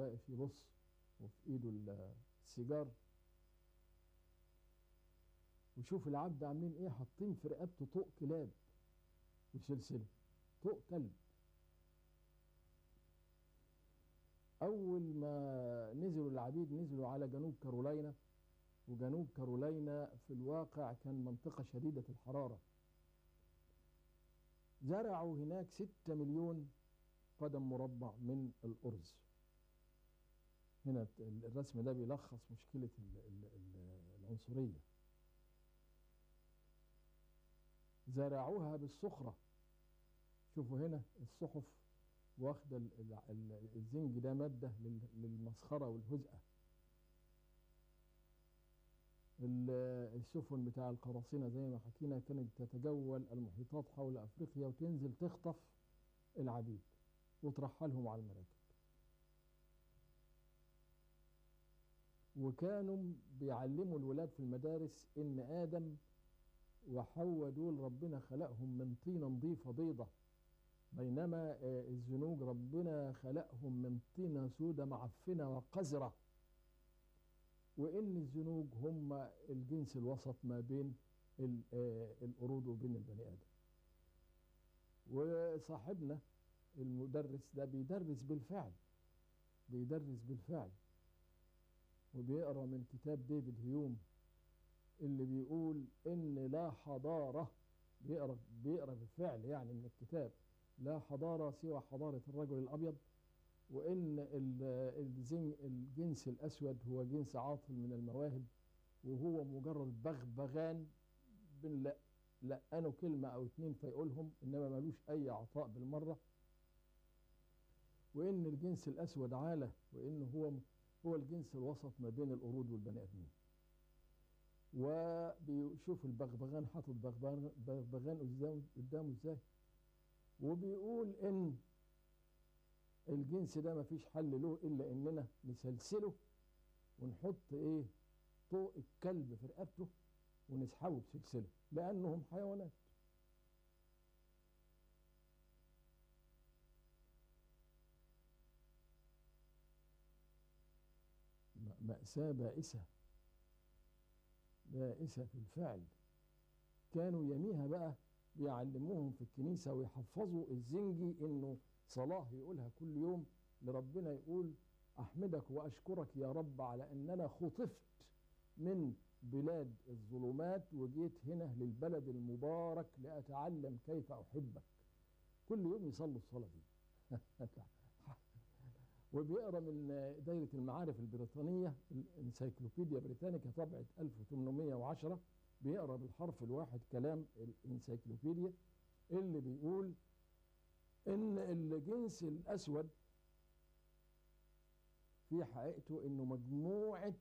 واقف يبص وفي ايده السيجار وشوف العبد عاملين ايه حاطين في رقبته طوق كلاب وسلسله طوق كلب اول ما نزلوا العبيد نزلوا على جنوب كارولاينا وجنوب كارولاينا في الواقع كان منطقة شديدة الحرارة زرعوا هناك ستة مليون قدم مربع من الأرز هنا الرسم ده بيلخص مشكلة العنصرية زرعوها بالصخرة شوفوا هنا الصحف واخدة الزنج ده مادة للمسخرة والهزأة السفن بتاع القراصنة زي ما حكينا كانت تتجول المحيطات حول أفريقيا وتنزل تخطف العبيد وترحلهم على المراكب وكانوا بيعلموا الولاد في المدارس إن آدم وحواء دول ربنا خلقهم من طينة نظيفة بيضة بينما الزنوج ربنا خلقهم من طينة سودة معفنة وقذرة وإن الزنوج هم الجنس الوسط ما بين القرود وبين البني آدم وصاحبنا المدرس ده بيدرس بالفعل بيدرس بالفعل وبيقرا من كتاب ديفيد هيوم اللي بيقول ان لا حضاره بيقرا بيقرا بالفعل يعني من الكتاب لا حضاره سوى حضاره الرجل الابيض وان الجنس الاسود هو جنس عاطل من المواهب وهو مجرد بغبغان بنلقنه كلمه او اتنين فيقولهم انما ملوش اي عطاء بالمره وان الجنس الاسود عاله وان هو هو الجنس الوسط ما بين القرود والبني ادمين وبيشوف البغبغان حاطط بغبغان قدامه قدامه ازاي وبيقول ان الجنس ده مفيش حل له الا اننا نسلسله ونحط ايه طوق الكلب في رقبته ونسحبه بسلسله لانهم حيوانات مأساة بائسة بائسة في الفعل كانوا يميها بقى بيعلموهم في الكنيسة ويحفظوا الزنجي انه صلاة يقولها كل يوم لربنا يقول أحمدك وأشكرك يا رب على أننا خطفت من بلاد الظلمات وجيت هنا للبلد المبارك لأتعلم كيف أحبك كل يوم يصلوا الصلاة دي وبيقرا من دايرة المعارف البريطانية الانسيكلوبيديا بريتانيكا طبعة 1810 بيقرا بالحرف الواحد كلام الانسيكلوبيديا اللي بيقول ان الجنس الاسود في حقيقته انه مجموعة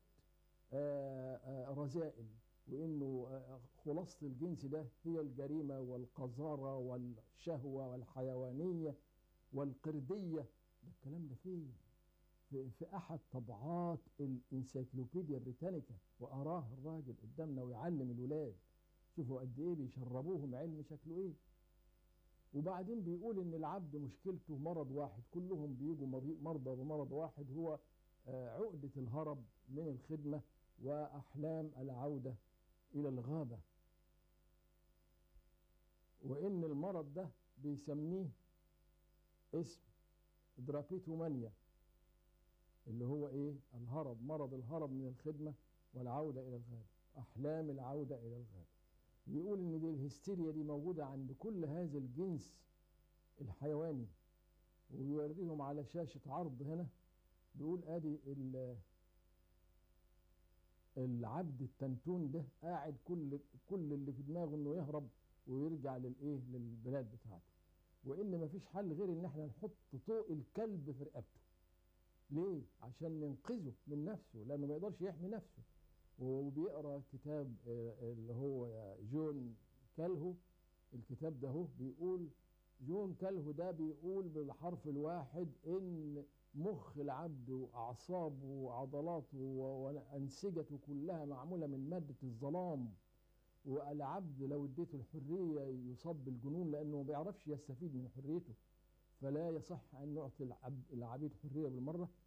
رذائل وانه خلاصة الجنس ده هي الجريمة والقذارة والشهوة والحيوانية والقردية ده الكلام ده فين في, في احد طبعات الانسيكلوبيديا بريتانيكا واراه الراجل قدامنا ويعلم الولاد شوفوا قد ايه بيشربوهم علم شكله ايه وبعدين بيقول ان العبد مشكلته مرض واحد كلهم بيجوا مرضى بمرض واحد هو عقدة الهرب من الخدمة وأحلام العودة إلى الغابة وإن المرض ده بيسميه اسم درابيتومانيا اللي هو إيه الهرب مرض الهرب من الخدمة والعودة إلى الغابة أحلام العودة إلى الغابة بيقول ان دي الهستيريا دي موجودة عند كل هذا الجنس الحيواني وبيوريهم على شاشة عرض هنا بيقول ادي العبد التنتون ده قاعد كل كل اللي في دماغه انه يهرب ويرجع للايه للبلاد بتاعته وان مفيش حل غير ان احنا نحط طوق الكلب في رقبته ليه عشان ننقذه من نفسه لانه ما يقدرش يحمي نفسه وبيقرا كتاب اللي هو جون كالهو الكتاب ده هو بيقول جون كالهو ده بيقول بالحرف الواحد ان مخ العبد واعصابه وعضلاته وانسجته كلها معموله من ماده الظلام والعبد لو اديته الحريه يصاب بالجنون لانه ما بيعرفش يستفيد من حريته فلا يصح ان نعطي العبد العبيد حريه بالمره